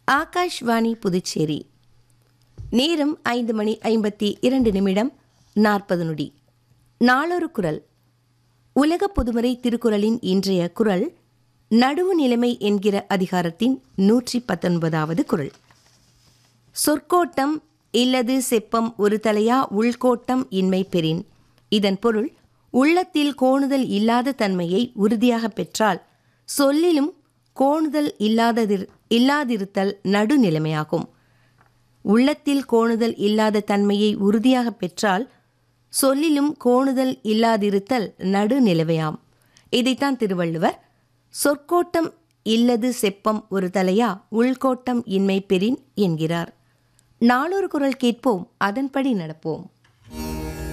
ஆகாஷ்வாணி புதுச்சேரி நேரம் ஐந்து மணி ஐம்பத்தி இரண்டு நிமிடம் நாற்பது நொடி நாளொரு குரல் உலக பொதுமறை திருக்குறளின் இன்றைய குரல் நடுவு நிலைமை என்கிற அதிகாரத்தின் நூற்றி பத்தொன்பதாவது குரல் சொற்கோட்டம் இல்லது செப்பம் ஒரு தலையா உள்கோட்டம் இன்மை பெறின் இதன் பொருள் உள்ளத்தில் கோணுதல் இல்லாத தன்மையை உறுதியாக பெற்றால் சொல்லிலும் கோணுதல் இல்லாததிர் இல்லாதிருத்தல் நடுநிலைமையாகும் உள்ளத்தில் கோணுதல் இல்லாத தன்மையை உறுதியாக பெற்றால் சொல்லிலும் கோணுதல் இல்லாதிருத்தல் நடுநிலைமையாம் இதைத்தான் திருவள்ளுவர் சொற்கோட்டம் இல்லது செப்பம் ஒரு தலையா உள்கோட்டம் இன்மை பெறின் என்கிறார் நாளொரு குரல் கேட்போம் அதன்படி நடப்போம்